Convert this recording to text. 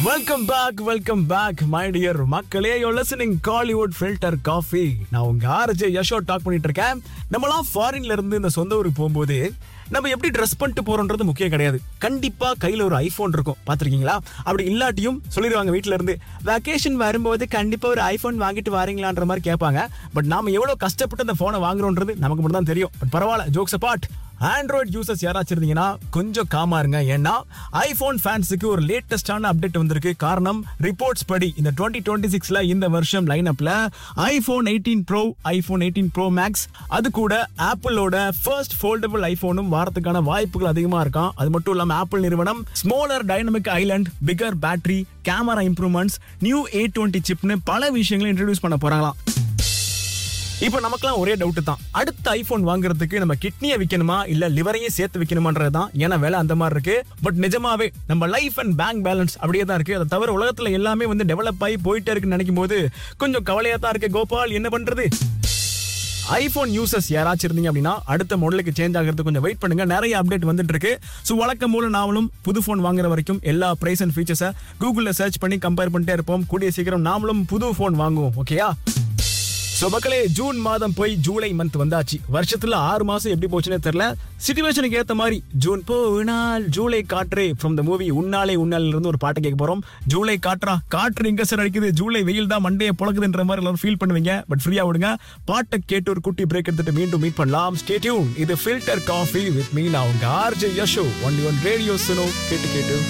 welcome back welcome back my dear மக்களே yo listening Kollywood filter coffee நான் உங்க RJ Yasho talk பண்ணிட்டு இருக்கேன் நம்மலாம் ஃபாரின்ல இருந்து இந்த சொந்த ஊருக்கு போகும்போது நம்ம எப்படி ட்ரெஸ் பண்ணிட்டு போறோன்றது முக்கியம் கிடையாது கண்டிப்பா கையில ஒரு ஐபோன் இருக்கும் பாத்திருக்கீங்களா அப்படி இல்லாட்டியும் சொல்லிடுவாங்க வீட்ல இருந்து வெக்கேஷன் வரும்போது கண்டிப்பா ஒரு ஐபோன் வாங்கிட்டு வரீங்களான்ற மாதிரி கேட்பாங்க பட் நாம எவ்வளவு கஷ்டப்பட்டு அந்த போனை வாங்குறோன்றது நமக்கு மட்டும் தான் தெரியும் பட் பரவாயில்ல ஜோக்ஸ் அபார்ட் ஆண்ட்ராய்ட் யூசர்ஸ் யாராச்சும் இருந்தீங்கன்னா கொஞ்சம் காமா இருங்க ஏன்னா ஐபோன் ஃபேன்ஸுக்கு ஒரு லேட்டஸ்டான அப்டேட் வந்திருக்கு காரணம் ரிப்போர்ட்ஸ் படி இந்த டுவெண்ட்டி டுவெண்ட்டி சிக்ஸ்ல இந்த வருஷம் லைன் அப்ல iPhone eighteen pro iPhone eighteen pro max அது கூட ஆப்பிளோட ஃபர்ஸ்ட் ஃபோல்டபுள் ஐபோனும் வாரத்துக்கான வாய்ப்புகள் அதிகமா இருக்காம் அது மட்டும் இல்லாம ஆப்பிள் நிறுவனம் smaller dynamic island bigger battery camera improvements new A twenty சிப்னு பல விஷயங்களை இன்ட்ரடியூஸ் பண்ண போறாங்களாம் இப்போ நமக்குலாம் ஒரே டவுட் தான் அடுத்த ஐபோன் வாங்குறதுக்கு நம்ம கிட்னியை விற்கணுமா இல்ல லிவரையும் சேர்த்து விற்கணுமான்றது தான் ஏன்னா வேலை அந்த மாதிரி இருக்கு பட் நிஜமாவே நம்ம லைஃப் அண்ட் பேங்க் பேலன்ஸ் அப்படியே தான் இருக்கு அதை தவிர உலகத்துல எல்லாமே வந்து டெவலப் ஆகி போயிட்டே இருக்குன்னு நினைக்கும் போது கொஞ்சம் கவலையா தான் இருக்கு கோபால் என்ன பண்றது ஐபோன் யூசர்ஸ் யாராச்சும் இருந்தீங்க அப்படின்னா அடுத்த மாடலுக்கு சேஞ்ச் ஆகிறதுக்கு கொஞ்சம் வெயிட் பண்ணுங்க நிறைய அப்டேட் வந்துட்டு இருக்கு ஸோ வழக்கம் மூலம் நாமளும் புது ஃபோன் வாங்குற வரைக்கும் எல்லா பிரைஸ் அண்ட் ஃபீச்சர்ஸை கூகுளில் சர்ச் பண்ணி கம்பேர் பண்ணிட்டே இருப்போம் கூடிய சீக்கிரம் நாமளும் புது ஃபோன் வாங்குவோம் ஓகேயா சோ மக்களே ஜூன் மாதம் போய் ஜூலை மந்த் வந்தாச்சு வருஷத்துல ஆறு மாசம் எப்படி போச்சுன்னே தெரியல சிச்சுவேஷனுக்கு ஏத்த மாதிரி ஜூன் போனால் ஜூலை காற்று ஃப்ரம் த மூவி உன்னாலே உன்னால இருந்து ஒரு பாட்டை கேட்க போறோம் ஜூலை காற்றா காற்று இங்க சார் அடிக்குது ஜூலை வெயில் தான் மண்டையை புழக்குதுன்ற மாதிரி எல்லாரும் ஃபீல் பண்ணுவீங்க பட் ஃப்ரீயா விடுங்க பாட்டை கேட்டு ஒரு குட்டி பிரேக் எடுத்துட்டு மீண்டும் மீட் பண்ணலாம் ஸ்டே டியூன் இது ஃபில்டர் காஃபி வித் மீ நான் உங்க RJ Yasho only one radio Suno கேட்டு கேட்டு